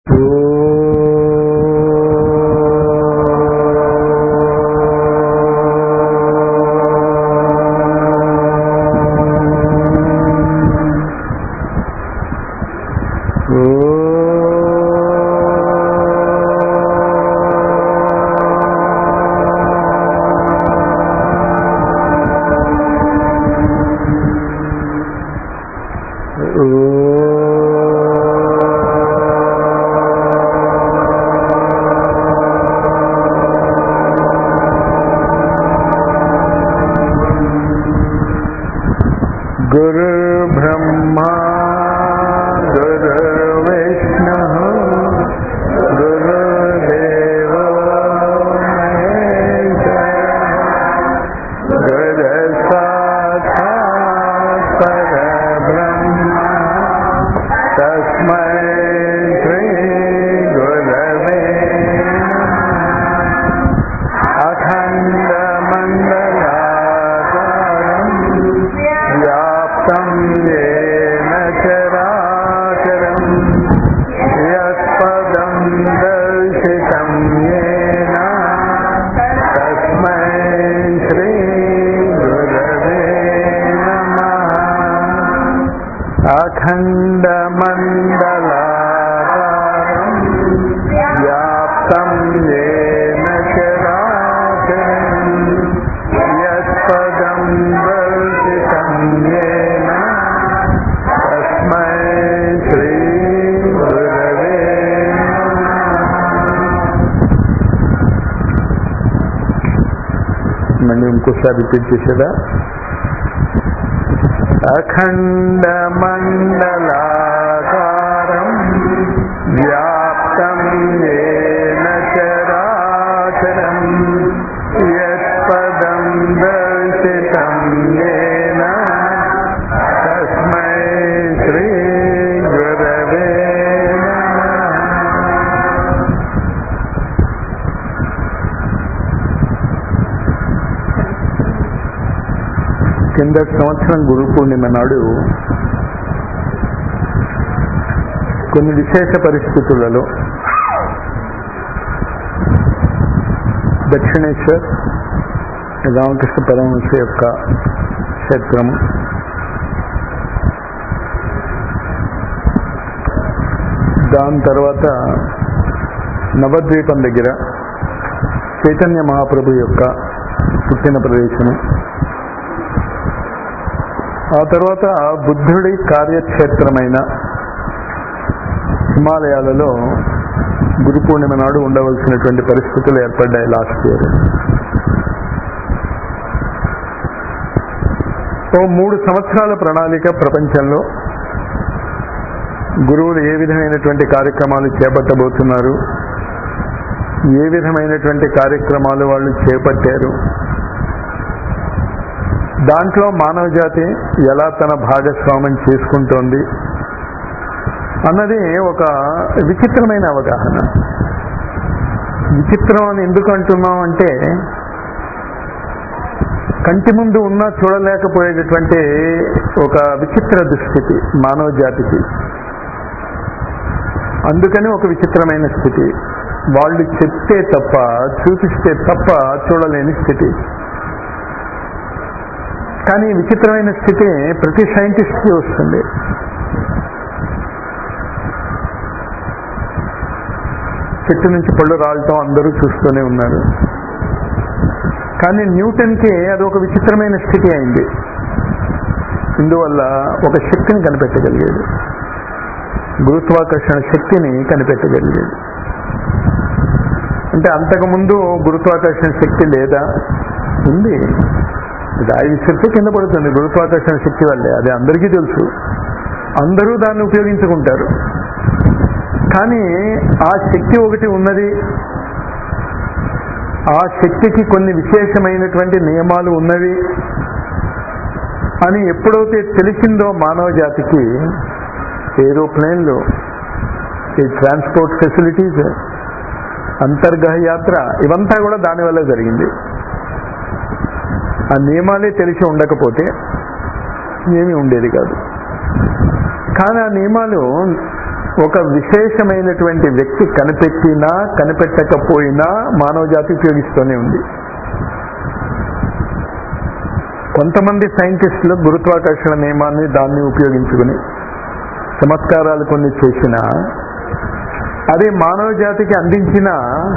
गुरुर्ब्रह्मा गुरुर्विष्णुः गुरुदेवो महेश्वरः गुरुसाक्षात् परब्रह्म तस्मै श्रीगुरवे नमः अखण्डमण्डलाकारम् व्याप्तं येन चराचरम् यत्पदं दर्शितं येन तस्मै श्रीगुरवे नमः अखण्डमण्डलाकारम् व्याप्तं येन चराचरम् यत्पदं दर्शितं येन तस्मै श्रीगुरवे మళ్ళీ ఇంకోసారి రిపీట్ చేసేదా అఖండమండలాకారం వ్యాప్తం ఏన చరాచరం యత్పదం దర్శితం ఏన తస్మై శ్రీ గురవే నమః కింద సంవత్సరం గురు పూర్ణిమ నాడు కొన్ని విశేష పరిస్థితులలో దక్షిణేశ్వర్ రామకృష్ణ పరమహంస యొక్క క్షేత్రము దాని తర్వాత నవద్వీపం దగ్గర చైతన్య మహాప్రభు యొక్క పుట్టిన ప్రదేశము ఆ తర్వాత బుద్ధుడి కార్యక్షేత్రమైన హిమాలయాలలో గురు పూర్ణిమ నాడు ఉండవలసినటువంటి పరిస్థితులు ఏర్పడ్డాయి లాస్ట్ ఇయర్ ఓ మూడు సంవత్సరాల ప్రణాళిక ప్రపంచంలో గురువులు ఏ విధమైనటువంటి కార్యక్రమాలు చేపట్టబోతున్నారు ఏ విధమైనటువంటి కార్యక్రమాలు వాళ్ళు చేపట్టారు దాంట్లో మానవ జాతి ఎలా తన భాగస్వామ్యం చేసుకుంటోంది అన్నది ఒక విచిత్రమైన అవగాహన విచిత్రం అని ఎందుకు అంటున్నాం అంటే కంటి ముందు ఉన్నా చూడలేకపోయేటటువంటి ఒక విచిత్ర దుస్థితి మానవ జాతికి అందుకని ఒక విచిత్రమైన స్థితి వాళ్ళు చెప్తే తప్ప చూపిస్తే తప్ప చూడలేని స్థితి కానీ ఈ విచిత్రమైన స్థితి ప్రతి సైంటిస్ట్కి వస్తుంది చెట్టు నుంచి పళ్ళు రాలటం అందరూ చూస్తూనే ఉన్నారు కానీ న్యూటన్కి అది ఒక విచిత్రమైన స్థితి అయింది ఇందువల్ల ఒక శక్తిని కనిపెట్టగలిగాడు గురుత్వాకర్షణ శక్తిని కనిపెట్టగలిగాడు అంటే అంతకుముందు గురుత్వాకర్షణ శక్తి లేదా ఉంది రాయి విసిరితే కింద పడుతుంది గురుత్వాకర్షణ శక్తి వల్లే అది అందరికీ తెలుసు అందరూ దాన్ని ఉపయోగించుకుంటారు కానీ ఆ శక్తి ఒకటి ఉన్నది ఆ శక్తికి కొన్ని విశేషమైనటువంటి నియమాలు ఉన్నవి అని ఎప్పుడైతే తెలిసిందో మానవ జాతికి ఏరోప్లేన్లు ఈ ట్రాన్స్పోర్ట్ ఫెసిలిటీస్ అంతర్గహ యాత్ర ఇవంతా కూడా దానివల్ల జరిగింది ఆ నియమాలే తెలిసి ఉండకపోతే ఏమీ ఉండేది కాదు కానీ ఆ నియమాలు ఒక విశేషమైనటువంటి వ్యక్తి కనిపెట్టినా కనిపెట్టకపోయినా మానవ జాతి ఉపయోగిస్తూనే ఉంది కొంతమంది సైంటిస్టులు గురుత్వాకర్షణ నియమాన్ని దాన్ని ఉపయోగించుకుని చమత్కారాలు కొన్ని చేసిన అది మానవ జాతికి అందించిన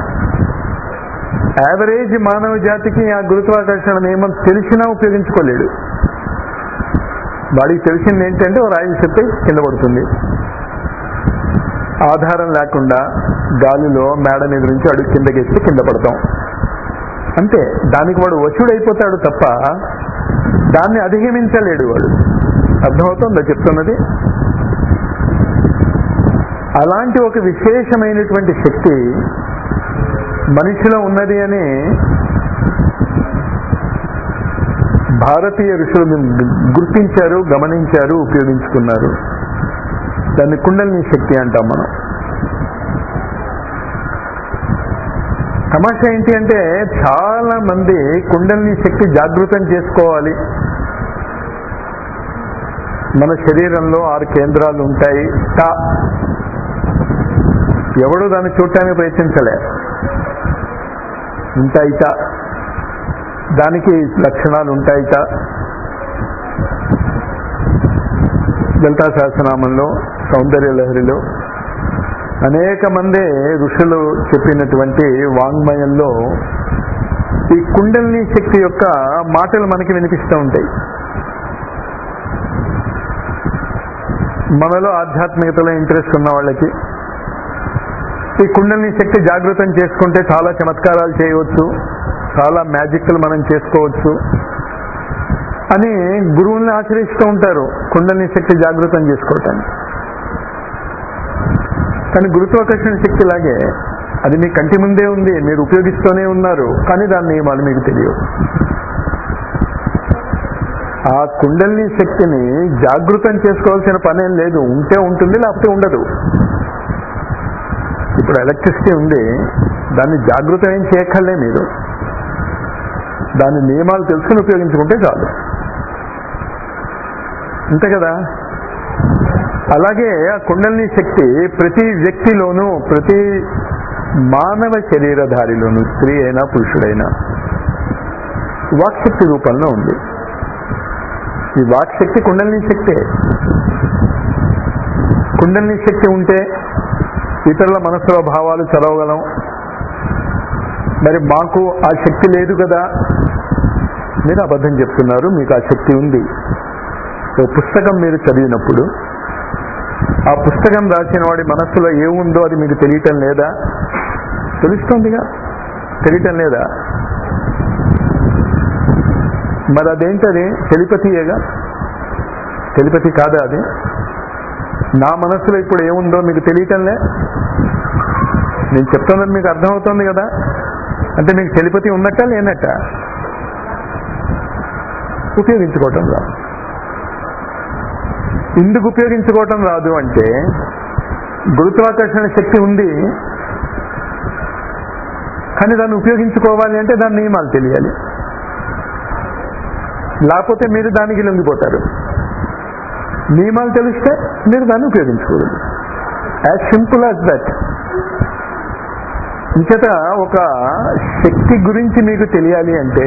యావరేజ్ మానవ జాతికి ఆ గురుత్వాకర్షణ నియమం తెలిసినా ఉపయోగించుకోలేడు వాడికి తెలిసింది ఏంటంటే ఓ రాయి చెప్తే కింద పడుతుంది ఆధారం లేకుండా గాలిలో మేడ మీద నుంచి అడుగు కిందకెత్తి కింద పడతాం అంతే దానికి వాడు వశుడైపోతాడు తప్ప దాన్ని అధిగమించలేడు వాడు అర్థమవుతుందా చెప్తున్నది అలాంటి ఒక విశేషమైనటువంటి శక్తి మనిషిలో ఉన్నది అని భారతీయ ఋషులు గుర్తించారు గమనించారు ఉపయోగించుకున్నారు దాన్ని కుండలిని శక్తి అంటాం మనం తమాషా ఏంటి అంటే చాలా మంది కుండలిని శక్తి జాగృతం చేసుకోవాలి మన శరీరంలో ఆరు కేంద్రాలు ఉంటాయి టా ఎవడు దాన్ని చూడటానికి ప్రయత్నించలే ఉంటాయిట దానికి లక్షణాలు ఉంటాయిట లలితా సహస్రనామంలో సౌందర్య లహరిలో అనేక మంది ఋషులు చెప్పినటువంటి వాంగ్మయంలో ఈ కుండలిని శక్తి యొక్క మాటలు మనకి వినిపిస్తూ ఉంటాయి మనలో ఆధ్యాత్మికతలో ఇంట్రెస్ట్ ఉన్న వాళ్ళకి ఈ కుండలిని శక్తి జాగృతం చేసుకుంటే చాలా చమత్కారాలు చేయవచ్చు చాలా మ్యాజిక్లు మనం చేసుకోవచ్చు అని గురువుల్ని ఆశ్రయిస్తూ ఉంటారు కుండలిని శక్తి జాగృతం చేసుకోవటానికి కానీ గురుత్వాకర్షణ శక్తి లాగే అది మీ కంటి ముందే ఉంది మీరు ఉపయోగిస్తూనే ఉన్నారు కానీ దాని నియమాలు మీకు తెలియవు ఆ కుండలిని శక్తిని జాగృతం చేసుకోవాల్సిన పనేం లేదు ఉంటే ఉంటుంది లేకపోతే ఉండదు ఇప్పుడు ఎలక్ట్రిసిటీ ఉంది దాన్ని జాగృతం ఏం చేయక్కర్లే మీరు దాని నియమాలు తెలుసుకుని ఉపయోగించుకుంటే చాలు అంతే కదా అలాగే ఆ కుండలిని శక్తి ప్రతి వ్యక్తిలోనూ ప్రతి మానవ శరీరధారిలోను స్త్రీ అయినా పురుషుడైనా వాక్శక్తి రూపంలో ఉంది ఈ వాక్శక్తి కుండలిని శక్తే కుండలిని శక్తి ఉంటే ఇతరుల మనసులో భావాలు చదవగలం మరి మాకు ఆ శక్తి లేదు కదా మీరు అబద్ధం చెప్తున్నారు మీకు ఆ శక్తి ఉంది ఓ పుస్తకం మీరు చదివినప్పుడు ఆ పుస్తకం రాసిన వాడి మనస్సులో ఏముందో అది మీకు తెలియటం లేదా తెలుస్తుందిగా తెలియటం లేదా మరి అదేంటది టెలిపతియేగా టెలిపతి కాదా అది నా మనస్సులో ఇప్పుడు ఏముందో మీకు తెలియటంలే నేను చెప్తున్నది మీకు అర్థమవుతుంది కదా అంటే మీకు టెలిపతి ఉన్నట్ట లేనట్ట ఉపయోగించుకోవటం రాదు ఎందుకు ఉపయోగించుకోవటం రాదు అంటే గురుత్వాకర్షణ శక్తి ఉంది కానీ దాన్ని ఉపయోగించుకోవాలి అంటే దాని నియమాలు తెలియాలి లేకపోతే మీరు దానికి లొంగిపోతారు నియమాలు తెలిస్తే మీరు దాన్ని ఉపయోగించుకోవాలి యాజ్ సింపుల్ యాజ్ దట్ ఇంచేత ఒక శక్తి గురించి మీకు తెలియాలి అంటే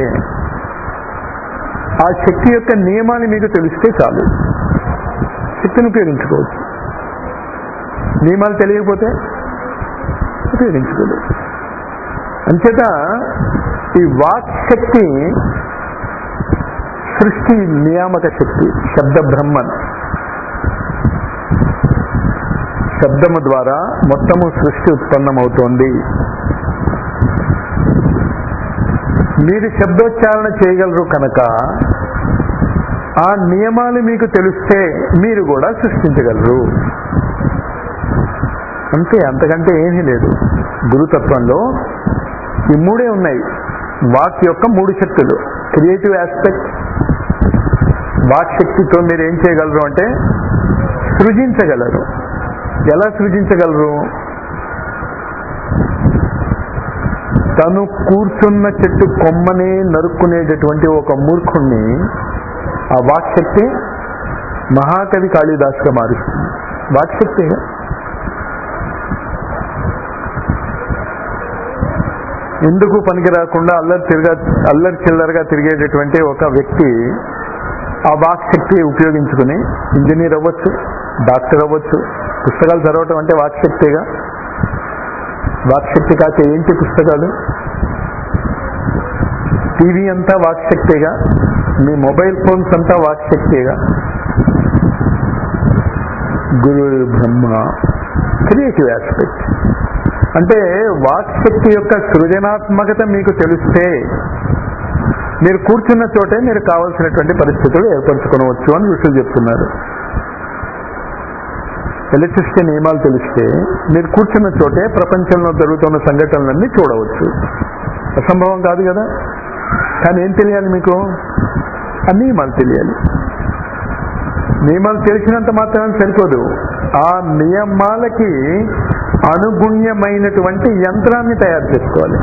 ఆ శక్తి యొక్క నియమాలు మీకు తెలిస్తే చాలు శక్తిని ఉపయోగించుకోవచ్చు నియమాలు తెలియకపోతే ఉపయోగించుకోలేదు అంచేత ఈ వాక్ శక్తి సృష్టి నియామక శక్తి శబ్ద బ్రహ్మన్ శబ్దము ద్వారా మొత్తము సృష్టి ఉత్పన్నమవుతోంది మీరు శబ్దోచ్చారణ చేయగలరు కనుక ఆ నియమాలు మీకు తెలిస్తే మీరు కూడా సృష్టించగలరు అంతే అంతకంటే ఏమీ లేదు గురుతత్వంలో ఈ మూడే ఉన్నాయి వాక్ యొక్క మూడు శక్తులు క్రియేటివ్ ఆస్పెక్ట్ వాక్ శక్తితో మీరు ఏం చేయగలరు అంటే సృజించగలరు ఎలా సృజించగలరు తను కూర్చున్న చెట్టు కొమ్మని నరుక్కునేటటువంటి ఒక మూర్ఖుణ్ణి ఆ వాక్శక్తి మహాకవి కాళిదాస్గా మారుస్తుంది వాక్శక్తి ఎందుకు పనికి రాకుండా అల్లరి తిరగా అల్లరి చిల్లరగా తిరిగేటటువంటి ఒక వ్యక్తి ఆ వాక్ శక్తి ఉపయోగించుకుని ఇంజనీర్ అవ్వచ్చు డాక్టర్ అవ్వచ్చు పుస్తకాలు చదవటం అంటే వాక్ శక్తిగా వాక్ శక్తి కాక ఏంటి పుస్తకాలు టీవీ అంతా వాక్ శక్తిగా మీ మొబైల్ ఫోన్స్ అంతా వాక్ శక్తిగా గురు బ్రహ్మ క్రియేటివ్ ఆస్పెక్ట్ అంటే వాక్ శక్తి యొక్క సృజనాత్మకత మీకు తెలిస్తే మీరు కూర్చున్న చోటే మీరు కావలసినటువంటి పరిస్థితులు ఏర్పరచుకోవచ్చు అని ఋషులు చెప్తున్నారు ఎలక్ట్రిసిటీ నియమాలు తెలిస్తే మీరు కూర్చున్న చోటే ప్రపంచంలో జరుగుతున్న సంఘటనలన్నీ చూడవచ్చు అసంభవం కాదు కదా కానీ ఏం తెలియాలి మీకు ఆ నియమాలు తెలియాలి నియమాలు తెలిసినంత మాత్రమే సరిపోదు ఆ నియమాలకి అనుగుణ్యమైనటువంటి యంత్రాన్ని తయారు చేసుకోవాలి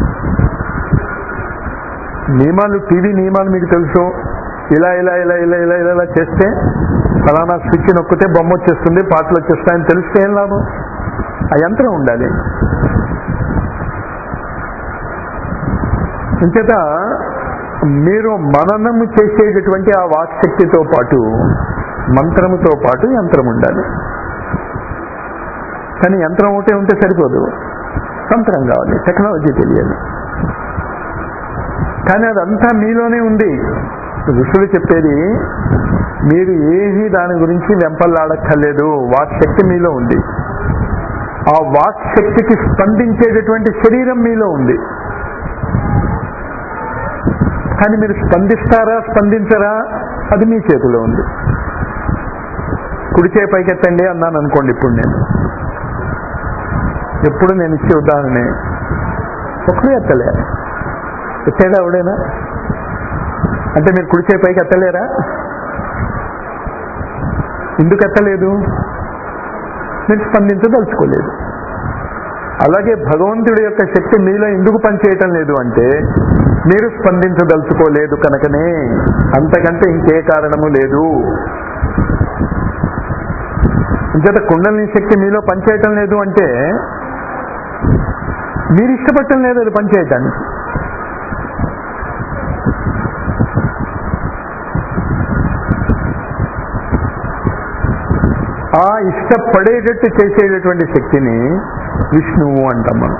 నియమాలు టీవీ నియమాలు మీకు తెలుసు ఇలా ఇలా ఇలా ఇలా ఇలా ఇలా ఇలా చేస్తే ఫలానా స్విచ్ నొక్కితే బొమ్మ వచ్చేస్తుంది పాటలు వచ్చేస్తాయని తెలిస్తే ఏం లాభం ఆ యంత్రం ఉండాలి ఇంచేత మీరు మననము చేసేటటువంటి ఆ వాక్శక్తితో పాటు మంత్రముతో పాటు యంత్రం ఉండాలి కానీ యంత్రం ఒకటే ఉంటే సరిపోదు తంత్రం కావాలి టెక్నాలజీ తెలియాలి కానీ అదంతా మీలోనే ఉంది ఋషులు చెప్పేది మీరు ఏమీ దాని గురించి వెంపల్లాడక్కర్లేదు వాక్ శక్తి మీలో ఉంది ఆ వాక్ శక్తికి స్పందించేటటువంటి శరీరం మీలో ఉంది కానీ మీరు స్పందిస్తారా స్పందించరా అది మీ చేతిలో ఉంది కుడి చేయి పైకెత్తండి అన్నాను అనుకోండి ఇప్పుడు నేను ఎప్పుడు నేను ఇచ్చే ఉదాహరణ ఒకరు ఎత్తలే ఎత్తాడా ఎవడైనా అంటే మీరు కుడి చేయి పైకి ఎత్తలేరా ఎందుకు ఎత్తలేదు మీరు స్పందించదలుచుకోలేదు అలాగే భగవంతుడి యొక్క శక్తి మీలో ఎందుకు పనిచేయటం లేదు అంటే మీరు స్పందించదలుచుకోలేదు కనుకనే అంతకంటే ఇంకే కారణము లేదు ఇంచేత కుండలిని శక్తి మీలో పనిచేయటం లేదు అంటే మీరు ఇష్టపడటం లేదు అది పనిచేయటానికి ఆ ఇష్టపడేటట్టు చేసేటటువంటి శక్తిని విష్ణువు అంటాం మనం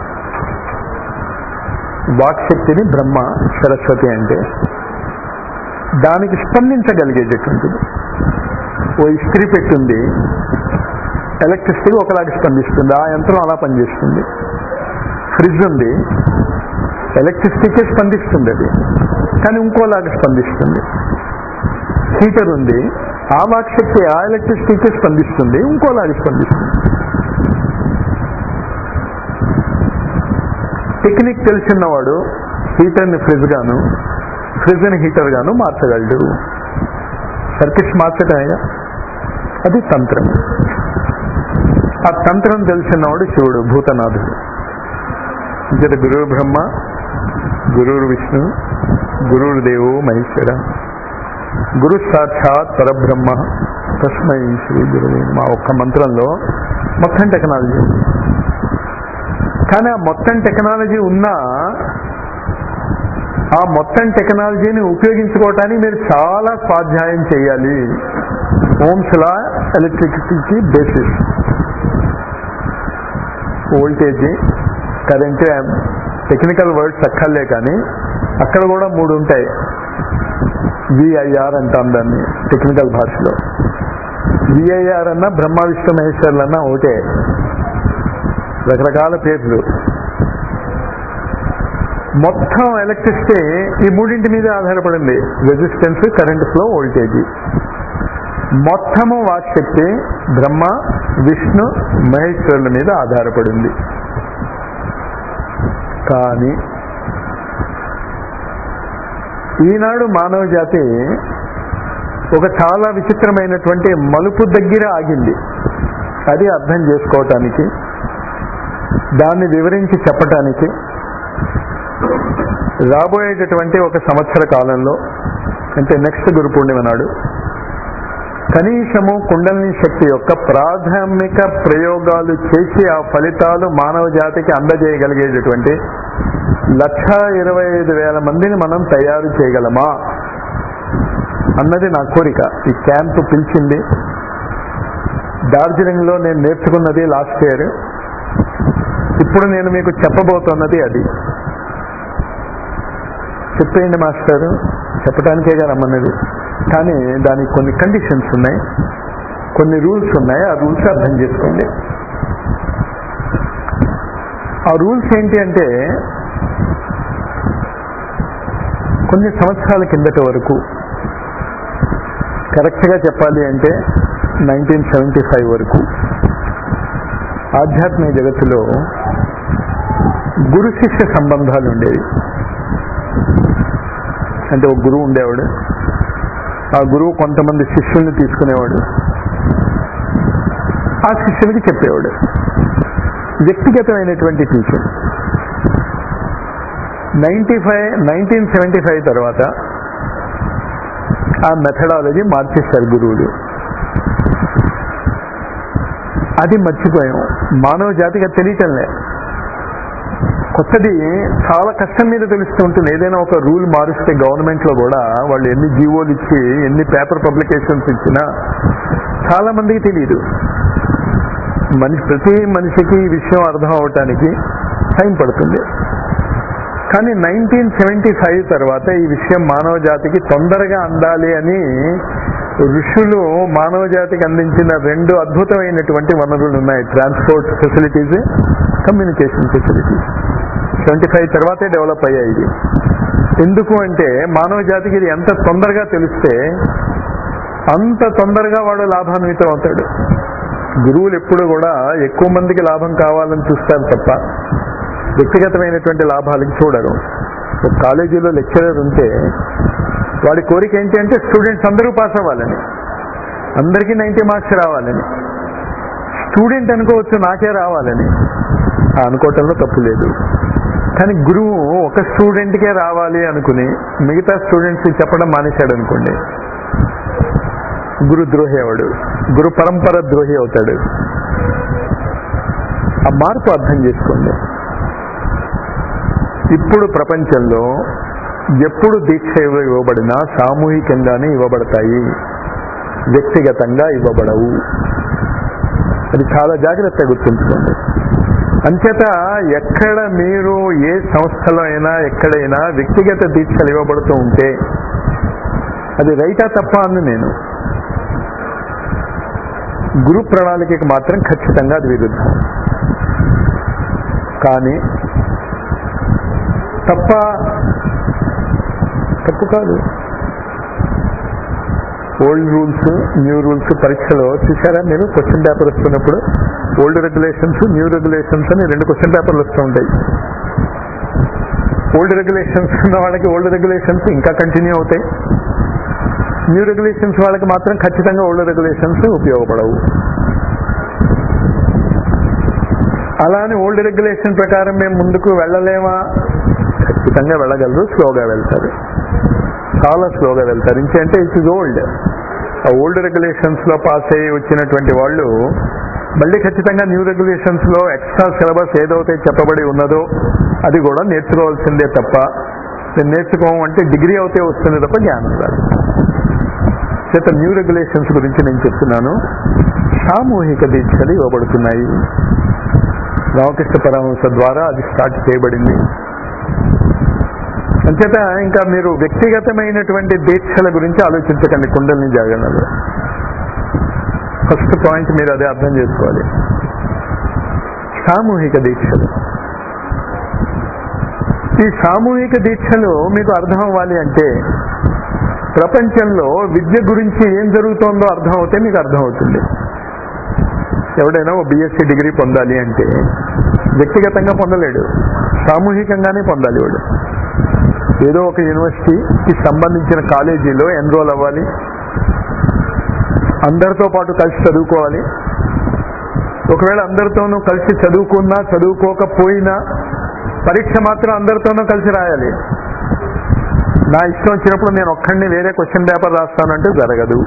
వాక్ శక్తిని బ్రహ్మ సరస్వతి అంటే దానికి స్పందించగలిగేటటువంటిది ఓ ఇస్త్రీ పెట్టుంది ఎలక్ట్రిసిటీ ఒకలాగా స్పందిస్తుంది ఆ యంత్రం అలా పనిచేస్తుంది ఫ్రిడ్జ్ ఉంది ఎలక్ట్రిసిటీకే స్పందిస్తుంది అది కానీ ఇంకోలాగా స్పందిస్తుంది హీటర్ ఉంది ఆ వాక్ శక్తి ఆ ఎలక్ట్రిసిటీకే స్పందిస్తుంది ఇంకోలాగా స్పందిస్తుంది టెక్నిక్ తెలిసినవాడు హీటర్ని ఫ్రిడ్జ్ గాను ఫ్రిడ్జ్ని హీటర్ గాను మార్చగలడు సర్కిట్స్ మార్చటమేగా అది తంత్రం ఆ తంత్రం తెలిసినవాడు శివుడు భూతనాథుడు ఇంకటి గురువు బ్రహ్మ గురువు విష్ణు గురువు దేవు మహేశ్వర గురు సాక్షాత్ పరబ్రహ్మ తస్మై శ్రీ గురువే మా ఒక్క మంత్రంలో మొత్తం టెక్నాలజీ ఉంది కానీ ఆ మొత్తం టెక్నాలజీ ఉన్నా ఆ మొత్తం టెక్నాలజీని ఉపయోగించుకోవటానికి మీరు చాలా స్వాధ్యాయం చేయాలి ఓమ్స్ లా ఎలక్ట్రిసిటీకి basis voltage current technical words అక్కర్లే కానీ అక్కడ కూడా మూడు ఉంటాయి విఐఆర్ అంటాం దాన్ని టెక్నికల్ భాషలో విఐఆర్ అన్న బ్రహ్మ విష్ణు మహేశ్వర్లు అన్న ఒకటే రకరకాల పేర్లు మొత్తం ఎలక్ట్రిసిటీ ఈ మూడింటి మీద ఆధారపడింది రెసిస్టెన్స్ కరెంట్ ఫ్లో వోల్టేజీ మొత్తము వాక్శక్తి బ్రహ్మ విష్ణు మహేశ్వరుల మీద ఆధారపడింది కానీ ఈనాడు మానవ జాతి ఒక చాలా విచిత్రమైనటువంటి మలుపు దగ్గర ఆగింది అది అర్థం చేసుకోవటానికి దాన్ని వివరించి చెప్పటానికి రాబోయేటటువంటి ఒక సంవత్సర కాలంలో అంటే నెక్స్ట్ గురు పూర్ణిమ నాడు కనీసము కుండలిని శక్తి యొక్క ప్రాథమిక ప్రయోగాలు చేసి ఆ ఫలితాలు మానవ జాతికి అందజేయగలిగేటటువంటి లక్ష ఇరవై ఐదు వేల మందిని మనం తయారు చేయగలమా అన్నది నా కోరిక ఈ క్యాంపు పిలిచింది డార్జిలింగ్ లో నేను నేర్చుకున్నది లాస్ట్ ఇయర్ ఇప్పుడు నేను మీకు చెప్పబోతున్నది అది చెప్పేయండి మాస్టర్ చెప్పడానికేగా రమ్మన్నది కానీ దానికి కొన్ని కండిషన్స్ ఉన్నాయి కొన్ని రూల్స్ ఉన్నాయి ఆ రూల్స్ అర్థం చేసుకోండి ఆ రూల్స్ ఏంటి అంటే కొన్ని సంవత్సరాల కిందటి వరకు కరెక్ట్గా చెప్పాలి అంటే నైన్టీన్ సెవెంటీ ఫైవ్ వరకు ఆధ్యాత్మిక జగత్తులో గురు శిష్య సంబంధాలు ఉండేవి అంటే ఒక గురువు ఉండేవాడు ఆ గురువు కొంతమంది శిష్యుల్ని తీసుకునేవాడు ఆ శిష్యులకి చెప్పేవాడు వ్యక్తిగతమైనటువంటి teaching ninety five nineteen seventy five తర్వాత ఆ మెథడాలజీ మార్చేశారు గురువులు అది మర్చిపోయాం మానవ జాతిగా తెలియటంలే కొత్తది చాలా కష్టం మీద తెలుస్తూ ఉంటుంది ఏదైనా ఒక రూల్ మారుస్తే గవర్నమెంట్ లో కూడా వాళ్ళు ఎన్ని జీవోలు ఇచ్చి ఎన్ని పేపర్ పబ్లికేషన్స్ ఇచ్చినా చాలా మందికి తెలియదు మనిషి ప్రతి మనిషికి ఈ విషయం అర్థం అవటానికి టైం పడుతుంది కానీ నైన్టీన్ సెవెంటీ ఫైవ్ తర్వాత ఈ విషయం మానవ జాతికి తొందరగా అందాలి అని ఋషులు మానవ జాతికి అందించిన రెండు అద్భుతమైనటువంటి వనరులు ఉన్నాయి transport facilities communication facilities seventy five తర్వాతే డెవలప్ అయ్యాయి ఇది ఎందుకు అంటే మానవ జాతికి ఇది ఎంత తొందరగా తెలిస్తే అంత తొందరగా వాడు లాభాన్వితం అవుతాడు గురువులు ఎప్పుడు కూడా ఎక్కువ మందికి లాభం కావాలని చూస్తారు తప్ప వ్యక్తిగతమైనటువంటి లాభాలకి చూడరు ఒక కాలేజీలో లెక్చరర్ ఉంటే వాడి కోరిక ఏంటి అంటే స్టూడెంట్స్ అందరూ పాస్ అవ్వాలని అందరికీ నైంటీ మార్క్స్ రావాలని స్టూడెంట్ అనుకోవచ్చు నాకే రావాలని ఆ అనుకోవటంలో తప్పు లేదు కానీ గురువు ఒక స్టూడెంట్కే రావాలి అనుకుని మిగతా స్టూడెంట్స్ చెప్పడం మానేశాడు అనుకోండి గురు ద్రోహి అవడు గురు పరంపర ద్రోహి అవుతాడు ఆ మార్పు అర్థం చేసుకోండి ఇప్పుడు ప్రపంచంలో ఎప్పుడు దీక్ష ఇవ్వ- ఇవ్వబడినా సామూహికంగానే ఇవ్వబడతాయి వ్యక్తిగతంగా ఇవ్వబడవు అది చాలా జాగ్రత్తగా గుర్తుంచుకోండి అంచేత ఎక్కడ మీరు ఏ సంస్థలో అయినా ఎక్కడైనా వ్యక్తిగత దీక్షలు ఇవ్వబడుతూ ఉంటే అది రైటా తప్ప అందు నేను గురు ప్రణాళికకి మాత్రం ఖచ్చితంగా అది విరుద్ధం కానీ తప్ప తప్పు కాదు ఓల్డ్ రూల్స్ న్యూ రూల్స్ పరీక్షలో చూసారా మీరు క్వశ్చన్ పేపర్ వస్తున్నప్పుడు ఓల్డ్ రెగ్యులేషన్స్ న్యూ రెగ్యులేషన్స్ అని రెండు క్వశ్చన్ పేపర్లు వస్తూ ఉంటాయి ఓల్డ్ రెగ్యులేషన్స్ ఉన్న వాళ్ళకి ఓల్డ్ రెగ్యులేషన్స్ ఇంకా కంటిన్యూ అవుతాయి న్యూ రెగ్యులేషన్స్ వాళ్ళకి మాత్రం ఖచ్చితంగా ఓల్డ్ రెగ్యులేషన్స్ ఉపయోగపడవు అలా అని ఓల్డ్ రెగ్యులేషన్ ప్రకారం మేము ముందుకు వెళ్ళలేమా ఖచ్చితంగా వెళ్ళగలరు స్లోగా వెళ్తారు చాలా స్లోగా వెళ్తారు ఇంకంటే it is old uh old regulations లో పాస్ అయ్యి వచ్చినటువంటి వాళ్ళు మళ్ళీ ఖచ్చితంగా న్యూ రెగ్యులేషన్స్ లో ఎక్స్ట్రా సిలబస్ ఏదైతే చెప్పబడి ఉన్నదో అది కూడా నేర్చుకోవాల్సిందే తప్ప నేను నేర్చుకోము అంటే డిగ్రీ అవుతే వస్తుంది తప్ప జ్ఞానం రాదు చేత న్యూ రెగ్యులేషన్స్ గురించి నేను చెప్తున్నాను సామూహిక దీక్షలు ఇవ్వబడుతున్నాయి రామకృష్ణ పరమహంస ద్వారా అది స్టార్ట్ చేయబడింది అంచేత ఇంకా మీరు వ్యక్తిగతమైనటువంటి దీక్షల గురించి ఆలోచించకండి కుండలిని జాగరణలో ఫస్ట్ పాయింట్ మీరు అదే అర్థం చేసుకోవాలి సామూహిక దీక్షలు ఈ సామూహిక దీక్షలు మీకు అర్థం అవ్వాలి అంటే ప్రపంచంలో విద్య గురించి ఏం జరుగుతోందో అర్థం అవుతే మీకు అర్థం అవుతుంది ఎవడైనా ఓ బిఎస్సి డిగ్రీ పొందాలి అంటే వ్యక్తిగతంగా పొందలేడు సామూహికంగానే పొందాలి వాడు ఏదో ఒక యూనివర్సిటీకి సంబంధించిన కాలేజీలో ఎన్రోల్ అవ్వాలి అందరితో పాటు కలిసి చదువుకోవాలి ఒకవేళ అందరితోనూ కలిసి చదువుకున్నా చదువుకోకపోయినా పరీక్ష మాత్రం అందరితోనూ కలిసి రాయాలి నా ఇష్టం వచ్చినప్పుడు నేను ఒక్కడిని వేరే క్వశ్చన్ పేపర్ రాస్తానంటే జరగదు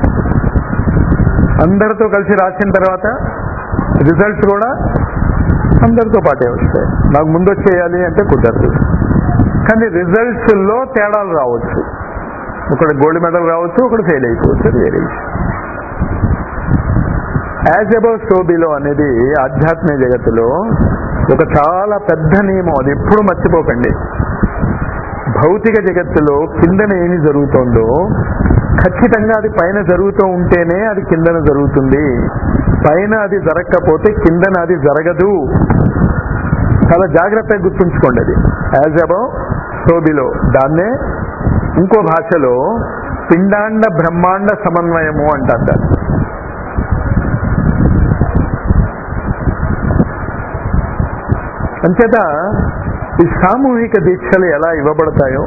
అందరితో కలిసి రాసిన తర్వాత రిజల్ట్స్ కూడా అందరితో పాటే వస్తాయి నాకు ముందు వచ్చేయాలి అంటే కుదరదు కానీ రిజల్ట్స్ లో తేడాలు రావచ్చు ఒకటి గోల్డ్ మెడల్ రావచ్చు ఒకటి ఫెయిల్ అయిపోవచ్చు అది వేరే విషయం యాజ్ అబౌవ్ సో బిలో అనేది ఆధ్యాత్మిక జగత్తులో ఒక చాలా పెద్ద నియమం అది ఎప్పుడు మర్చిపోకండి భౌతిక జగత్తులో కిందన ఏమి జరుగుతోందో ఖచ్చితంగా అది పైన జరుగుతూ ఉంటేనే అది కిందన జరుగుతుంది పైన అది జరగకపోతే కిందన అది జరగదు చాలా జాగ్రత్తగా గుర్తుంచుకోండి అది యాజ్ అబౌవ్ సో బిలో దాన్నే ఇంకో భాషలో పిండాండ బ్రహ్మాండ సమన్వయము అంటారు దాన్ని అంచేత ఈ సామూహిక దీక్షలు ఎలా ఇవ్వబడతాయో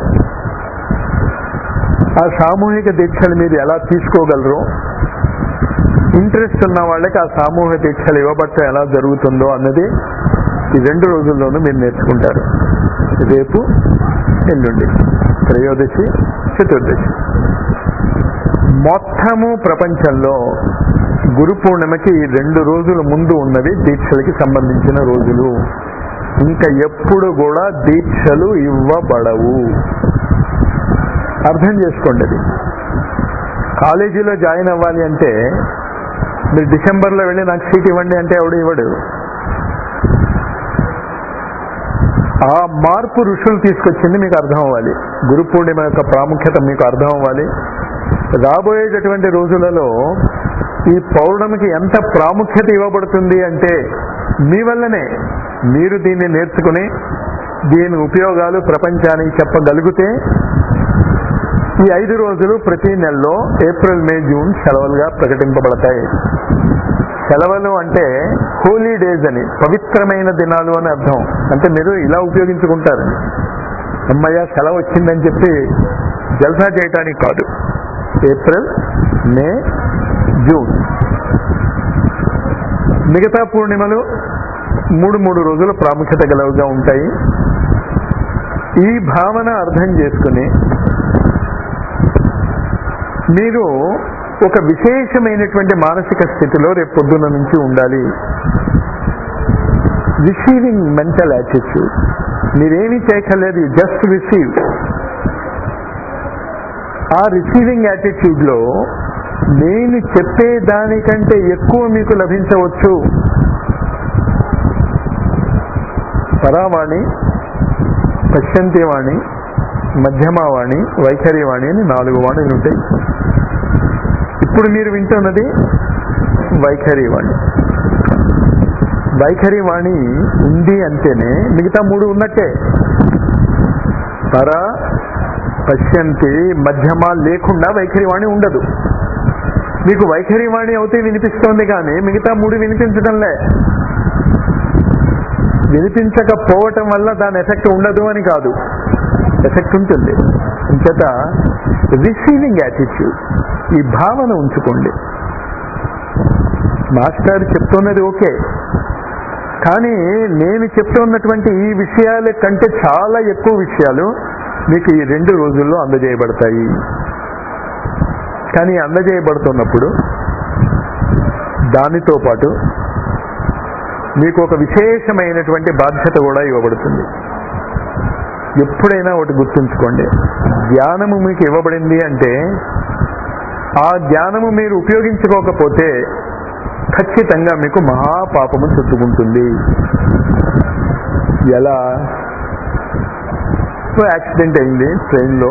ఆ సామూహిక దీక్షలు మీరు ఎలా తీసుకోగలరు ఇంట్రెస్ట్ ఉన్న వాళ్ళకి ఆ సామూహిక దీక్షలు ఇవ్వబడటం ఎలా జరుగుతుందో అన్నది ఈ రెండు రోజుల్లోనూ మీరు నేర్చుకుంటారు రేపు ఎల్లుండి త్రయోదశి చతుర్దశి మొత్తము ప్రపంచంలో గురు పూర్ణిమకి ఈ రెండు రోజుల ముందు ఉన్నవి దీక్షలకి సంబంధించిన రోజులు ఇంకా ఎప్పుడు కూడా దీక్షలు ఇవ్వబడవు అర్థం చేసుకోండి అది కాలేజీలో జాయిన్ అవ్వాలి అంటే మీరు డిసెంబర్లో వెళ్ళి నాకు సీట్ ఇవ్వండి అంటే ఎవడు ఇవ్వడు ఆ మార్పు ఋషులు తీసుకొచ్చింది మీకు అర్థం అవ్వాలి గురు పూర్ణిమ యొక్క ప్రాముఖ్యత మీకు అర్థం అవ్వాలి రాబోయేటటువంటి రోజులలో ఈ పౌర్ణమికి ఎంత ప్రాముఖ్యత ఇవ్వబడుతుంది అంటే మీ వల్లనే మీరు దీన్ని నేర్చుకుని దీని ఉపయోగాలు ప్రపంచానికి చెప్పగలిగితే ఈ ఐదు రోజులు ప్రతి నెలలో ఏప్రిల్ మే జూన్ సెలవులుగా ప్రకటింపబడతాయి సెలవులు అంటే హోలీ డేస్ అని పవిత్రమైన దినాలు అని అర్థం అంటే మీరు ఇలా ఉపయోగించుకుంటారని అమ్మయ్య సెలవు వచ్చిందని చెప్పి జల్సా చేయటానికి కాదు ఏప్రిల్ మే జూన్ మిగతా పూర్ణిమలు మూడు మూడు రోజులు ప్రాముఖ్యత గలవుగా ఉంటాయి ఈ భావన అర్థం చేసుకుని మీరు ఒక విశేషమైనటువంటి మానసిక స్థితిలో రేపు పొద్దున్న నుంచి ఉండాలి రిసీవింగ్ మెంటల్ యాటిట్యూడ్ మీరేమీ చేయక్కర్లేదు జస్ట్ రిసీవ్ ఆ రిసీవింగ్ యాటిట్యూడ్ లో నేను చెప్పే దానికంటే ఎక్కువ మీకు లభించవచ్చు పరావాణి పశ్చంతివాణి మధ్యమావాణి వైఖరివాణి అని నాలుగు వాణిలు ఉంటాయి ఇప్పుడు మీరు వింటున్నది వైఖరి వాణి వైఖరి వాణి ఉంది అంటేనే మిగతా మూడు ఉన్నట్టే పర పశ్యంతి మధ్యమ లేకుండా వైఖరి వాణి ఉండదు మీకు వైఖరి వాణి అవుతే వినిపిస్తోంది కానీ మిగతా మూడు వినిపించడంలే వినిపించకపోవటం వల్ల దాని ఎఫెక్ట్ ఉండదు అని కాదు ఎఫెక్ట్ ఉంటుంది ఇంచేత రిసీవింగ్ యాటిట్యూడ్ ఈ భావన ఉంచుకోండి మాస్టర్ చెప్తున్నది ఓకే కానీ నేను చెప్తున్నటువంటి ఈ విషయాల కంటే చాలా ఎక్కువ విషయాలు మీకు ఈ రెండు రోజుల్లో అందజేయబడతాయి కానీ అందజేయబడుతున్నప్పుడు దానితో పాటు మీకు ఒక విశేషమైనటువంటి బాధ్యత కూడా ఇవ్వబడుతుంది ఎప్పుడైనా ఒకటి గుర్తుంచుకోండి జ్ఞానము మీకు ఇవ్వబడింది అంటే ఆ జ్ఞానము మీరు ఉపయోగించుకోకపోతే ఖచ్చితంగా మీకు మహాపాపము చుట్టుకుంటుంది ఎలా యాక్సిడెంట్ అయింది ట్రైన్లో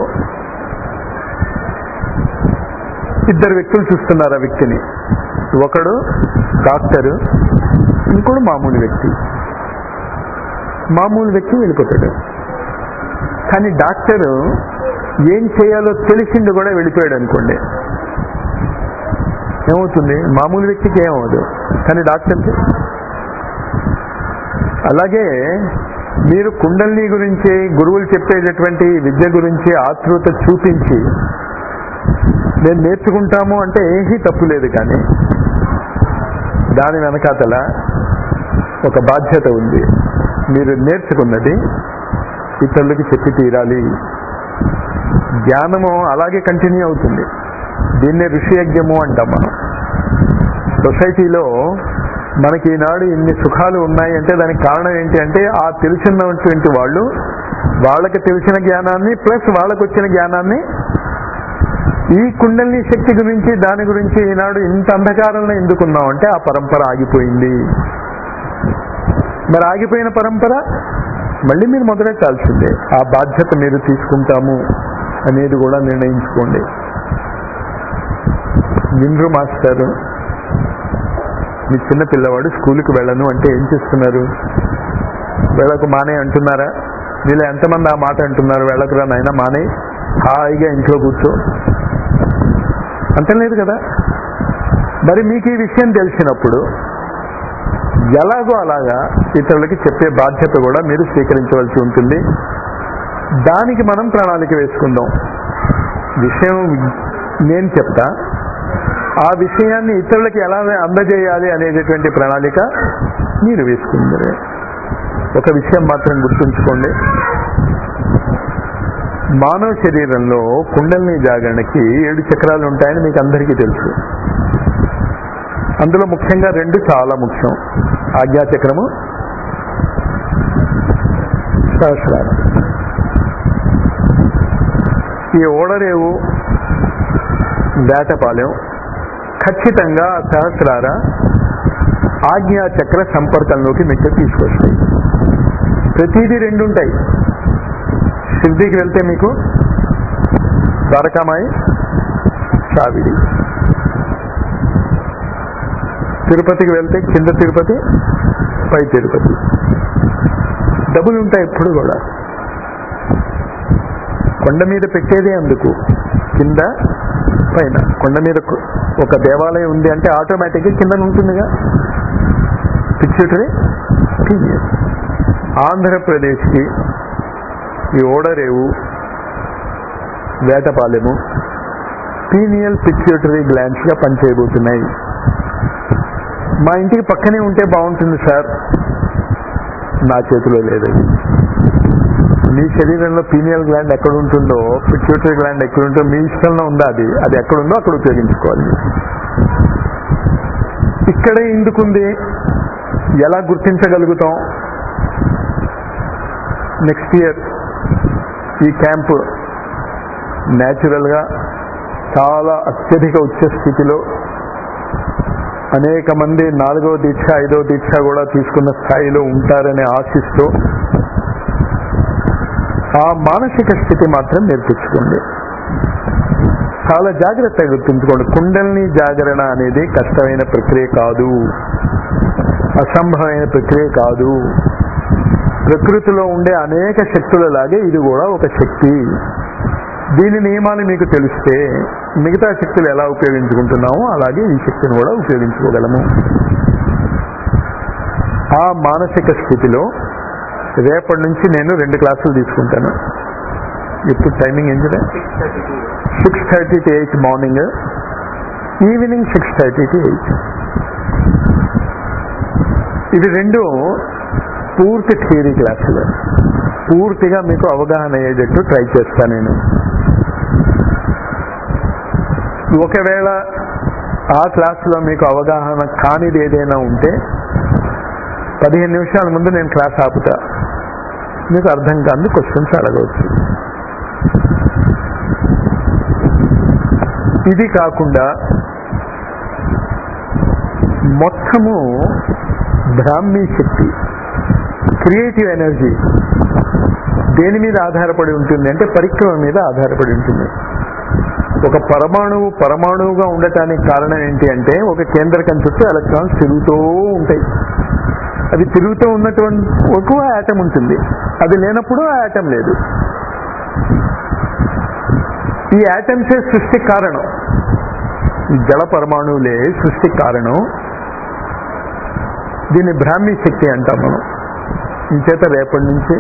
ఇద్దరు వ్యక్తులు చూస్తున్నారు ఆ వ్యక్తిని ఒకడు డాక్టరు ఇంకోడు మామూలు వ్యక్తి మామూలు వ్యక్తి వెళ్ళిపోతాడు కానీ డాక్టరు ఏం చేయాలో తెలిసింది కూడా వెళ్ళిపోయాడు అనుకోండి ఏమవుతుంది మామూలు వ్యక్తికి ఏమవుదు కానీ డాక్టర్కి అలాగే మీరు కుండల్ని గురించి గురువులు చెప్పేటటువంటి విద్య గురించి ఆతృత చూపించి నేను నేర్చుకుంటాము అంటే ఏమీ తప్పు లేదు కానీ దాని వెనకాతల ఒక బాధ్యత ఉంది మీరు నేర్చుకున్నది ఇతరులకి చెప్పి తీరాలి జ్ఞానము అలాగే కంటిన్యూ అవుతుంది దీన్నే ఋషియజ్ఞము అంటాం మనం సొసైటీలో మనకి ఈనాడు ఇన్ని సుఖాలు ఉన్నాయి అంటే దానికి కారణం ఏంటి అంటే ఆ తెలిసినటువంటి వాళ్ళు వాళ్ళకి తెలిసిన జ్ఞానాన్ని ప్లస్ వాళ్ళకు వచ్చిన జ్ఞానాన్ని ఈ కుండలిని శక్తి గురించి దాని గురించి ఈనాడు ఇంత అంధకారంలో ఎందుకున్నాం అంటే ఆ పరంపర ఆగిపోయింది మరి ఆగిపోయిన పరంపర మళ్ళీ మీరు మొదలెట్టాల్సిందే ఆ బాధ్యత మీరు తీసుకుంటాము అనేది కూడా నిర్ణయించుకోండి నిండ్రు మాస్టర్ మీ చిన్న పిల్లవాడు స్కూల్కి వెళ్ళను అంటే ఏం చేస్తున్నారు వెళ్ళకు మానే అంటున్నారా మీలో ఎంతమంది ఆ మాట అంటున్నారు వెళ్ళకురా నాయన మానే హాయిగా ఇంట్లో కూర్చో అంటలేదు కదా మరి మీకు ఈ విషయం తెలిసినప్పుడు ఎలాగో అలాగా ఇతరులకి చెప్పే బాధ్యత కూడా మీరు స్వీకరించవలసి ఉంటుంది దానికి మనం ప్రణాళిక వేసుకుందాం విషయం నేను చెప్తా ఆ విషయాన్ని ఇతరులకి ఎలా అందజేయాలి అనేటటువంటి ప్రణాళిక మీరు వేసుకుందరు ఒక విషయం మాత్రం గుర్తుంచుకోండి మానవ శరీరంలో కుండలిని జాగరణకి ఏడు చక్రాలు ఉంటాయని మీకు అందరికీ తెలుసు అందులో ముఖ్యంగా రెండు చాలా ముఖ్యం ఆజ్ఞాచక్రము సహస్రారం ఈ ఓడరేవు వేటపాలెం ఖచ్చితంగా సహస్రార ఆజ్ఞాచక్ర సంపర్కంలోకి మీకు తీసుకొస్తాయి ప్రతిదీ రెండు ఉంటాయి సిద్ధికి వెళ్తే మీకు ద్వారకామాయి సావిడి తిరుపతికి వెళ్తే కింద తిరుపతి పై తిరుపతి డబ్బులు ఉంటాయి ఎప్పుడు కూడా కొండ మీద పెట్టేదే అందుకు కింద పైన కొండ మీద ఒక దేవాలయం ఉంది అంటే ఆటోమేటిక్గా కింద ఉంటుందిగా పిచ్యూటరీ ఆంధ్రప్రదేశ్కి ఈ ఓడరేవు వేటపాలెము పీనియల్ పిచ్యూటరీ గ్లాండ్స్ గా పనిచేయబోతున్నాయి మా ఇంటికి పక్కనే ఉంటే బాగుంటుంది సార్ నా చేతిలో లేదది మీ శరీరంలో పీనియల్ గ్లాండ్ ఎక్కడ ఉంటుందో పిట్యూటరీ గ్లాండ్ ఎక్కడ ఉంటుందో మీ ఇష్టంలో ఉందా అది అది ఎక్కడ ఉందో అక్కడ ఉపయోగించుకోవాలి ఇక్కడే ఎందుకుంది ఎలా గుర్తించగలుగుతాం నెక్స్ట్ ఇయర్ ఈ క్యాంప్ న్యాచురల్గా చాలా అత్యధిక ఉచ్చ స్థితిలో అనేక మంది నాలుగో దీక్ష ఐదో దీక్ష కూడా తీసుకున్న స్థాయిలో ఉంటారని ఆశిస్తూ ఆ మానసిక స్థితి మాత్రం మీరు తెచ్చుకోండి చాలా జాగ్రత్తగా గుర్తుంచుకోండి కుండల్ని జాగరణ అనేది కష్టమైన ప్రక్రియ కాదు అసంభవమైన ప్రక్రియ కాదు ప్రకృతిలో ఉండే అనేక శక్తులలాగే ఇది కూడా ఒక శక్తి దీని నియమాలు మీకు తెలిస్తే మిగతా శక్తులు ఎలా ఉపయోగించుకుంటున్నామో అలాగే ఈ శక్తిని కూడా ఉపయోగించుకోగలము ఆ మానసిక స్థితిలో రేపటి నుంచి నేను రెండు క్లాసులు తీసుకుంటాను ఇప్పుడు టైమింగ్ ఏంటి six thirty to eight morning evening six thirty to eight ఇవి రెండు పూర్తి థియరీ క్లాసులు పూర్తిగా మీకు అవగాహన అయ్యేటట్టు ట్రై చేస్తాను నేను ఒకవేళ ఆ క్లాసులో మీకు అవగాహన కానిది ఏదైనా ఉంటే పదిహేను నిమిషాల ముందు నేను క్లాస్ ఆపుతా మీకు అర్థం కాని క్వశ్చన్స్ అడగవచ్చు ఇది కాకుండా మొత్తము బ్రాహ్మీ శక్తి క్రియేటివ్ ఎనర్జీ దేని మీద ఆధారపడి ఉంటుంది అంటే పరిక్రమ మీద ఆధారపడి ఉంటుంది ఒక పరమాణువు పరమాణువుగా ఉండటానికి కారణం ఏంటి అంటే ఒక కేంద్రకం చుట్టూ ఎలక్ట్రాన్స్ తిరుగుతూ ఉంటాయి అది తిరుగుతూ ఉన్నటువంటి ఒక యాటం ఉంటుంది అది లేనప్పుడు ఆ యాటం లేదు ఈ యాటమ్సే సృష్టి కారణం ఈ జల పరమాణువులే సృష్టి కారణం దీన్ని బ్రాహ్మీ శక్తి అంటాం మనం ఇంచేత రేపటి నుంచి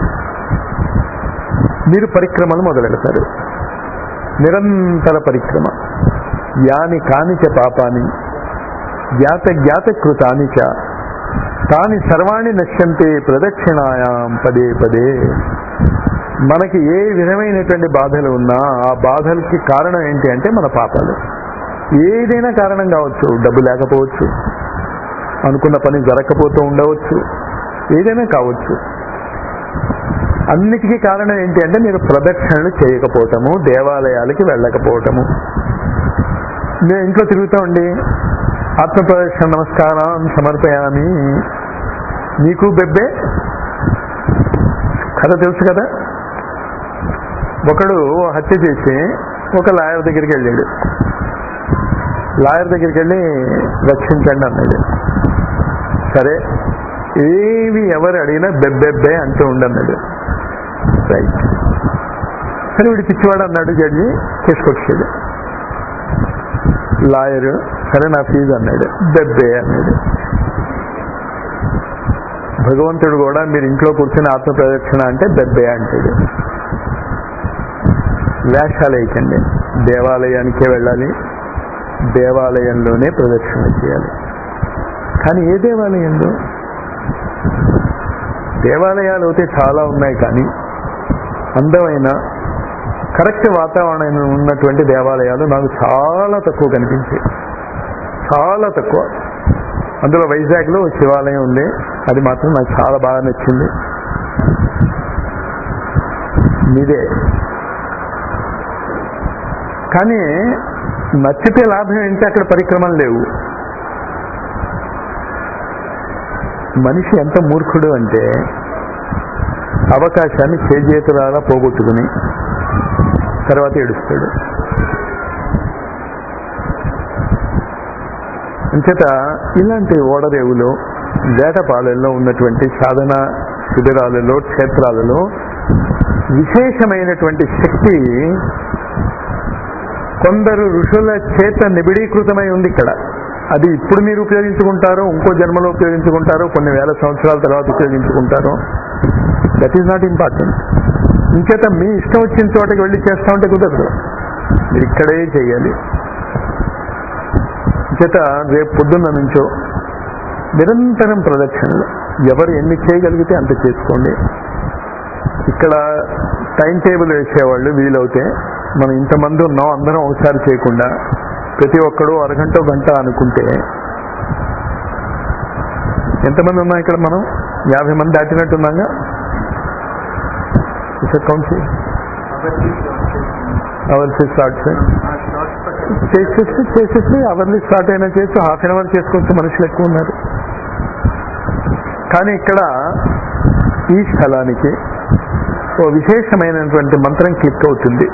మీరు పరిక్రమలు మొదలెడతారు నిరంతర పరిక్రమ యాని కానిచ పాపాని జ్ఞాత జ్ఞాత కృతాని చ తాని సర్వాణి నశ్యంతే ప్రదక్షిణాయాం పదే పదే మనకి ఏ విధమైనటువంటి బాధలు ఉన్నా ఆ బాధలకి కారణం ఏంటి అంటే మన పాపాలు ఏదైనా కారణం కావచ్చు డబ్బు లేకపోవచ్చు అనుకున్న పని జరగకపోతూ ఉండవచ్చు ఏదైనా కావచ్చు అన్నిటికీ కారణం ఏంటి అంటే మీరు ప్రదక్షిణలు చేయకపోవటము దేవాలయాలకి వెళ్ళకపోవటము నేను ఇంట్లో తిరుగుతామండి ఆత్మ ప్రదక్షిణ నమస్కారం సమర్పయామి నీకు బెబ్బే కథ తెలుసు కదా ఒకడు హత్య చేసి ఒక లాయర్ దగ్గరికి వెళ్ళాడు లాయర్ దగ్గరికి వెళ్ళి రక్షించండి అన్నాడు సరే ఏవి ఎవరు అడిగినా బెబ్బెబ్బే అంటూ ఉండన్నాడు రైట్ సరే వీడు పిచ్చివాడు అన్నాడు జడ్జి తీసుకొచ్చాడు లాయరు సరే నా ఫీజు అన్నాడు బెబ్బే అన్నాడు భగవంతుడు కూడా మీరు ఇంట్లో కూర్చొని ఆత్మ ప్రదక్షిణ అంటే బెబ్బే అంటాడు వేషాలు వేయకండి దేవాలయానికే వెళ్ళాలి దేవాలయంలోనే ప్రదక్షిణ చేయాలి కానీ ఏ దేవాలయంలో దేవాలయాలు అయితే చాలా ఉన్నాయి కానీ అందమైన కరెక్ట్ వాతావరణం ఉన్నటువంటి దేవాలయాలు నాకు చాలా తక్కువ కనిపించాయి చాలా తక్కువ అందులో వైజాగ్లో శివాలయం ఉంది అది మాత్రం నాకు చాలా బాగా నచ్చింది మీదే కానీ నచ్చితే లాభం ఏంటి అక్కడ పరిక్రమలు లేవు మనిషి ఎంత మూర్ఖుడు అంటే అవకాశాన్ని చేజేతులాగా పోగొట్టుకుని తర్వాత ఏడుస్తాడు అంచేత ఇలాంటి ఓడరేవులో వేటపాలెల్లో ఉన్నటువంటి సాధన శిబిరాలలో క్షేత్రాలలో విశేషమైనటువంటి శక్తి కొందరు ఋషుల చేత నిబిడీకృతమై ఉంది ఇక్కడ అది ఇప్పుడు మీరు ఉపయోగించుకుంటారో ఇంకో జన్మలో ఉపయోగించుకుంటారో కొన్ని వేల సంవత్సరాల తర్వాత ఉపయోగించుకుంటారో దట్ ఈస్ నాట్ ఇంపార్టెంట్ ఇంకేత మీ ఇష్టం వచ్చిన చోటకి వెళ్ళి చేస్తా ఉంటే కుదరదు మీరు ఇక్కడే చేయాలి చేత రేపు పొద్దున్న నుంచో నిరంతరం ప్రదక్షిణలు ఎవరు ఎన్ని చేయగలిగితే అంత చేసుకోండి ఇక్కడ టైం టేబుల్ వేసేవాళ్ళు వీలవుతే మనం ఇంతమంది ఉన్నాం అందరం ఒకసారి చేయకుండా ప్రతి ఒక్కడు అరగంట గంట అనుకుంటే ఎంతమంది ఉన్నాం ఇక్కడ మనం యాభై మంది దాటినట్టున్నాగా కౌన్సి అవర్లీ స్టార్ట్ చేసేసి చేసేసి అవర్లీ స్టార్ట్ అయినా చేసి హాఫ్ అన్ అవర్ చేసుకోవచ్చు మనుషులు ఎక్కువ ఉన్నారు కానీ ఇక్కడ ఈ స్థలానికి ఓ విశేషమైనటువంటి మంత్రం క్లిక్ అవుతుంది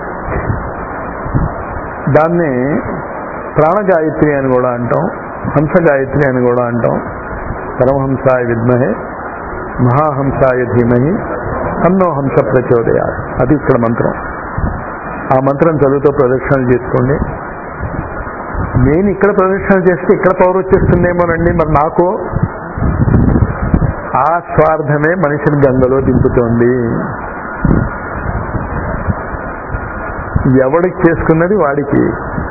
దాన్ని ప్రాణగాయత్రి అని కూడా అంటాం హంస గాయత్రి అని కూడా అంటాం పరమహంసాయ విద్మహే మహాహంసాయ ధీమహి అన్నో హంస ప్రచోదయ అది ఇక్కడ మంత్రం ఆ మంత్రం చదువుతూ ప్రదక్షిణలు చేసుకోండి నేను ఇక్కడ ప్రదక్షిణ చేస్తే ఇక్కడ పవర్ వచ్చేస్తుందేమోనండి మరి నాకు ఆ స్వార్థమే మనిషిని గంగలో దింపుతోంది ఎవడికి చేసుకున్నది వాడికి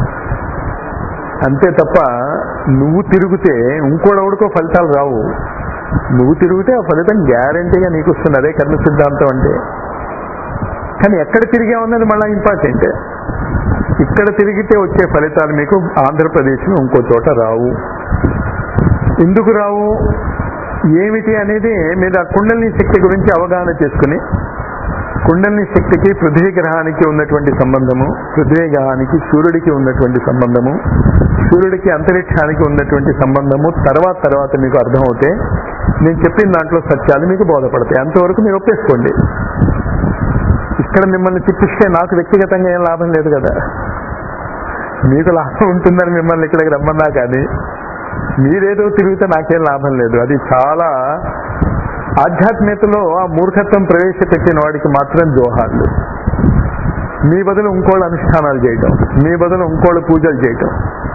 అంతే తప్ప నువ్వు తిరిగితే ఇంకోడెవడికో ఫలితాలు రావు నువ్వు తిరిగితే ఆ ఫలితం గ్యారంటీగా నీకు వస్తుంది అదే కర్మ సిద్ధాంతం అంటే కానీ ఎక్కడ తిరిగామన్నది మళ్ళీ ఇంపార్టెంట్ ఇక్కడ తిరిగితే వచ్చే ఫలితాలు మీకు ఆంధ్రప్రదేశ్లో ఇంకో చోట రావు ఎందుకు రావు ఏమిటి అనేది మీరు ఆ కుండలిని శక్తి గురించి అవగాహన చేసుకుని కుండలిని శక్తికి పృథ్వీ గ్రహానికి ఉన్నటువంటి సంబంధము పృథ్వీ గ్రహానికి సూర్యుడికి ఉన్నటువంటి సంబంధము సూర్యుడికి అంతరిక్షానికి ఉన్నటువంటి సంబంధము తర్వాత తర్వాత మీకు అర్థమవుతే నేను చెప్పిన దాంట్లో సత్యాలు మీకు బోధపడతాయి అంతవరకు మీరు ఒప్పేసుకోండి ఇక్కడ మిమ్మల్ని తిప్పిస్తే నాకు వ్యక్తిగతంగా ఏం లాభం లేదు కదా మీకు లాభం ఉంటుందని మిమ్మల్ని ఇక్కడికి రమ్మన్నా కానీ మీరేదో తిరిగితే నాకేం లాభం లేదు అది చాలా ఆధ్యాత్మికతలో ఆ మూర్ఖత్వం ప్రవేశపెట్టిన వాడికి మాత్రం జోహార్లు మీ బదులు ఇంకోళ్ళు అనుష్ఠానాలు చేయటం మీ బదులు ఇంకోళ్ళు పూజలు చేయటం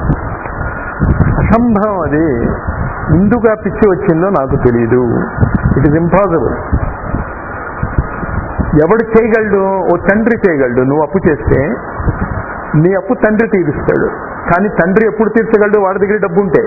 అసంభవం అది ఎందుకు ఆ పిచ్చి వచ్చిందో నాకు తెలియదు ఇట్ ఇస్ ఇంపాసిబుల్ ఎవడు చేయగలడు ఓ తండ్రి చేయగలడు నువ్వు అప్పు చేస్తే నీ అప్పు తండ్రి తీరుస్తాడు కానీ తండ్రి ఎప్పుడు తీర్చగలడు వాడి దగ్గర డబ్బు ఉంటే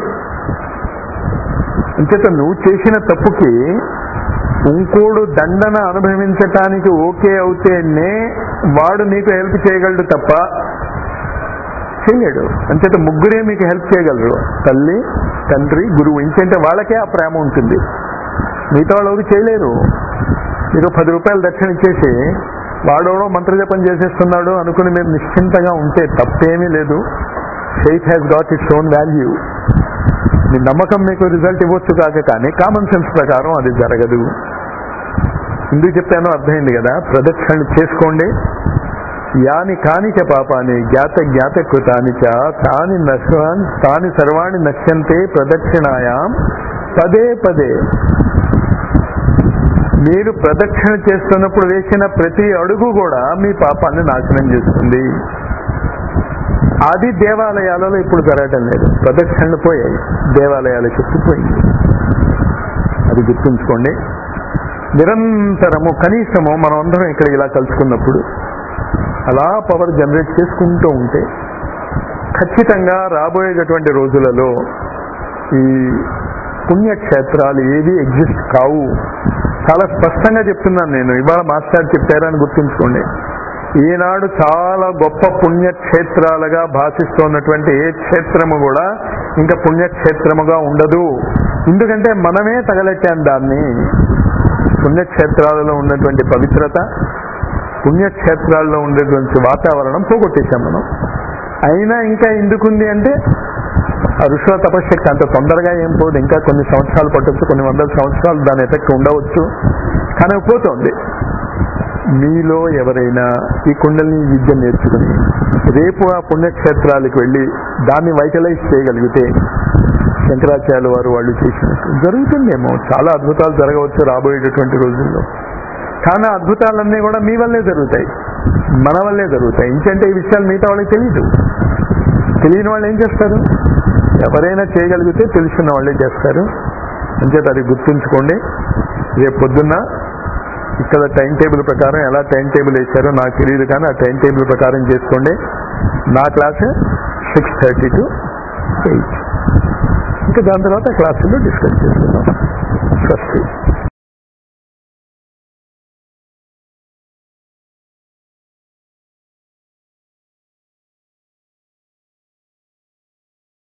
అంచేత నువ్వు చేసిన తప్పుకి ఇంకోడు దండన అనుభవించటానికి ఓకే అవుతేనే వాడు నీకు హెల్ప్ చేయగలడు తప్ప చేయలేడు అంచేత ముగ్గురే మీకు హెల్ప్ చేయగలరు తల్లి తండ్రి గురువు ఇంకంటే వాళ్ళకే ఆ ప్రేమ ఉంటుంది మిగతా వాళ్ళు ఎవరు చేయలేరు మీరు పది రూపాయలు దక్షిణ ఇచ్చేసి వాడెవడో మంత్రజపం చేసేస్తున్నాడు అనుకుని మీరు నిశ్చింతగా ఉంటే తప్పేమీ లేదు faith has got its own value మీ నమ్మకం మీకు రిజల్ట్ ఇవ్వచ్చు కాక కానీ కామన్ సెన్స్ ప్రకారం అది జరగదు ఎందుకు చెప్పానో అర్థమైంది కదా ప్రదక్షిణలు చేసుకోండి యాని కానిచ పాపాని జ్ఞాత జ్ఞాత కృతాని చ తాని నశ్వాన్ తాని సర్వాణి నశ్యంతే ప్రదక్షిణాయాం పదే పదే మీరు ప్రదక్షిణ చేస్తున్నప్పుడు వేసిన ప్రతి అడుగు కూడా మీ పాపాన్ని నాశనం చేస్తుంది అది దేవాలయాలలో ఇప్పుడు జరగటం లేదు ప్రదక్షిణలు పోయాయి దేవాలయాల చుట్టూ పోయింది అది గుర్తుంచుకోండి నిరంతరము కనీసము మనం అందరం ఇక్కడ ఇలా కలుసుకున్నప్పుడు అలా పవర్ జనరేట్ చేసుకుంటూ ఉంటే ఖచ్చితంగా రాబోయేటటువంటి రోజులలో ఈ పుణ్యక్షేత్రాలు ఏవి ఎగ్జిస్ట్ కావు చాలా స్పష్టంగా చెప్తున్నాను నేను ఇవాళ మాస్టర్ చెప్పారని గుర్తుంచుకోండి ఈనాడు చాలా గొప్ప పుణ్యక్షేత్రాలుగా భాషిస్తున్నటువంటి ఏ క్షేత్రము కూడా ఇంకా పుణ్యక్షేత్రముగా ఉండదు ఎందుకంటే మనమే తగలెట్టాం దాన్ని పుణ్యక్షేత్రాలలో ఉన్నటువంటి పవిత్రత పుణ్యక్షేత్రాల్లో ఉండేటువంటి వాతావరణం పోగొట్టేశాం మనం అయినా ఇంకా ఎందుకుంది అంటే ఆ ఋషుల తపశక్తి అంత తొందరగా ఏం పోదు ఇంకా కొన్ని సంవత్సరాలు పట్టొచ్చు కొన్ని వందల సంవత్సరాలు దాని ఎఫెక్ట్ ఉండవచ్చు కానీ పోతోంది మీలో ఎవరైనా ఈ కుండలిని విద్య నేర్చుకుని రేపు ఆ పుణ్యక్షేత్రాలకు వెళ్ళి దాన్ని వైటలైజ్ చేయగలిగితే శంకరాచార్య వారు వాళ్ళు చేసినట్టు జరుగుతుందేమో చాలా అద్భుతాలు జరగవచ్చు రాబోయేటటువంటి రోజుల్లో కానీ ఆ అద్భుతాలన్నీ కూడా మీ వల్లే జరుగుతాయి మన వల్లే జరుగుతాయి ఇంకంటే ఈ విషయాలు మిగతా వాళ్ళకి తెలియదు తెలియని వాళ్ళు ఏం చేస్తారు ఎవరైనా చేయగలిగితే తెలిసిన వాళ్ళే చేస్తారు అంచేత అది గుర్తుంచుకోండి రేపు పొద్దున్న ఇక్కడ టైం టేబుల్ ప్రకారం ఎలా టైం టేబుల్ వేశారో నాకు తెలియదు కానీ ఆ టైం టేబుల్ ప్రకారం చేసుకోండి నా class six thirty to eight ఇంకా దాని తర్వాత క్లాసులో డిస్కస్ చేసుకుందాం స్వస్తి